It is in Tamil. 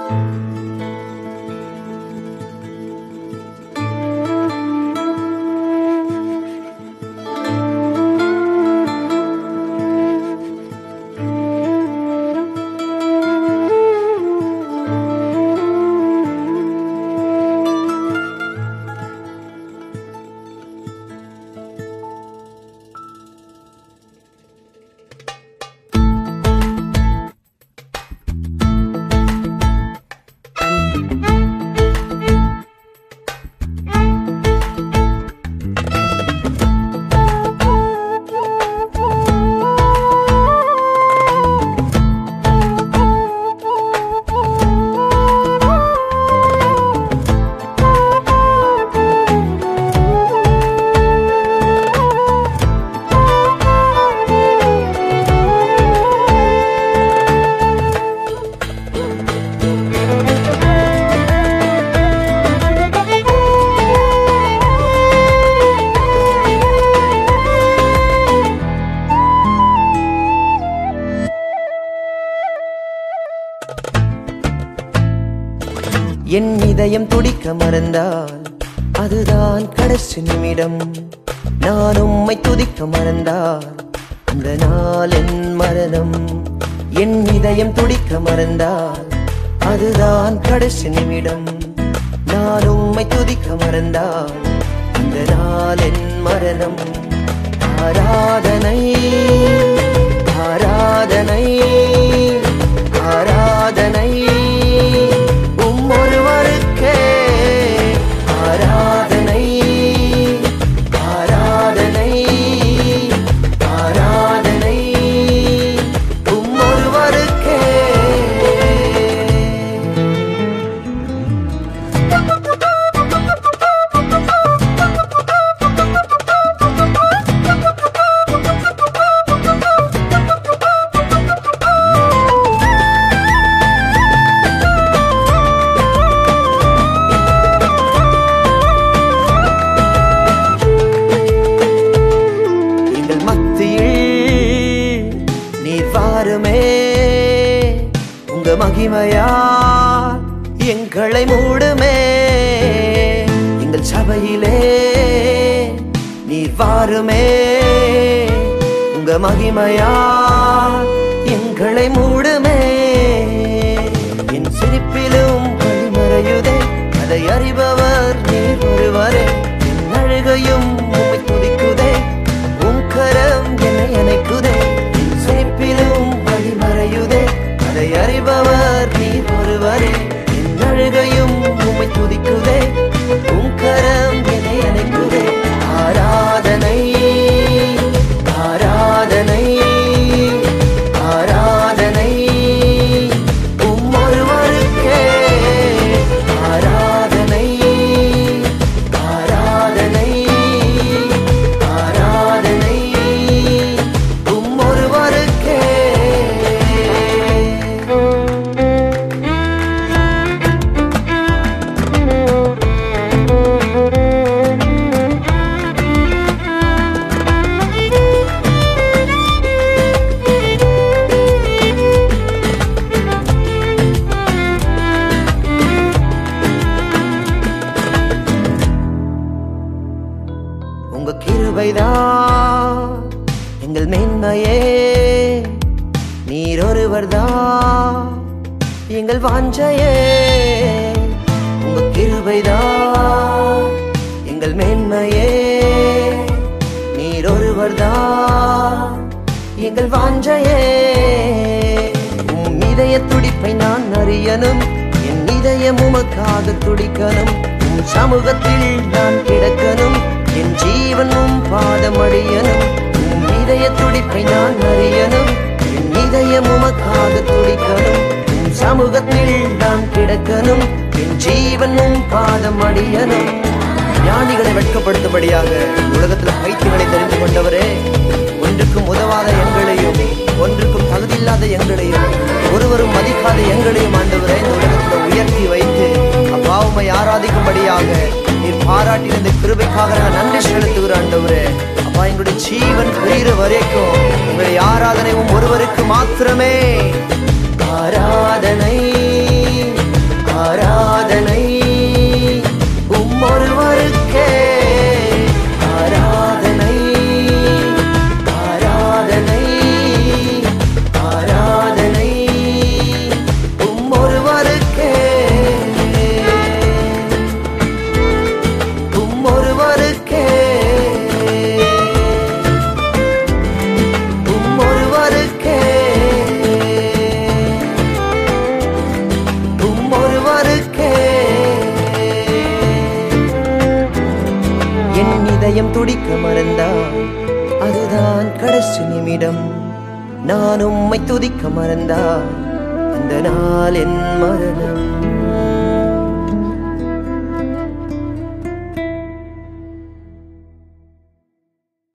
என் இதயம் துடிக்க மறந்தால் அதுதான் கடைசி நிமிடம் நான் உம்மை துதிக்க மறந்தால் அந்த நாள் என் மரணம் என் இதயம் துடிக்க மறந்தால் அதுதான் கடைசி நிமிடம் நான் உம்மை துதிக்க மறந்தால் அந்த நாள் என் மரணம் ஆராதனை ஆராதனை ஆராதனை உம் ஒருவருக்கே ஆராதனை ஆராதனை ஆராதனை உம் ஒருவருக்கே எங்கள் மத்தியில் நீர் வாருமே உங்க மகிமையா எங்களை மூடுமே எங்கள் சபையிலே நீர் வாருமே உங்க மகிமையா எங்களை மூடுமே என் சிரிப்பிலும் வழிமறையுதே அதை அறிபவர் நீர் ஒருவரே என் அழுகையும் உம்மை துதிக்குதே உம் கரம் என்னை அணைக்குதே என் சிரிப்பிலும் வழிமறையுதே அதை அறிபவர் நீர் ஒருவரே என் அழுகையும் உம்மை துதிக்குதே உம் கரம் என்னை அணைக்குதே ஆராதனை ஆராதனை ஆராதனை உம் ஒருவருக்கே ஆராதனை ஆராதனை ஆராதனை உம் ஒருவருக்கே உங்க கிருபைதான் எங்கள் மேன்மையே நீர் ஒருவர்தான் எங்கள் வாஞ்சையே உங்க கிருபைதான் எங்கள் மேன்மையே நீர் ஒருவர்தான் எங்கள் வாஞ்சையே உம் இதய துடிப்பை நான் அறியணும் என் இதயம் உமக்காக துடிக்கணும் உம் சமூகத்தில் நான் கிடக்கணும் என் ஜீவனும் பாதம் அடியணும் உம் இதய துடிப்பை நான் அறியணும் என் இதயம் உமக்காக துடிக்கணும் உம் சமூகத்தில் நான் கிடக்கணும் என் ஜீவனும் பாதம் அடியணும் ஞானிகளை வெட்கப்படுத்தும்படியாக உலகத்துல பைத்தியங்களை தெரிந்து கொண்டவரே ஒன்றுக்கும் உதவாத எங்களையும் ஒன்றுக்கும் தகுதியில்லாத எங்களையும் ஒருவரும் மதிக்காத எங்களையும் ஆண்டவரே இந்த உலகத்துல உயர்த்தி வைத்து அப்பாவுமை ஆராதிக்கும்படியாக நீர் பாராட்டின இந்த கிருபைக்காக நான் நன்றி செலுத்துகிற ஆண்டவரே அப்பா எங்களுடைய ஜீவன் புரிகிற வரைக்கும் உங்களுடைய ஆராதனை உம் ஒருவருக்கு மாத்திரமே ஆராதனை இதயம் துடிக்க மறந்தால் அதுதான் கடைசி நிமிடம் நான் உம்மை துதிக்க மறந்தால் அந்த நாள் என் மரணம்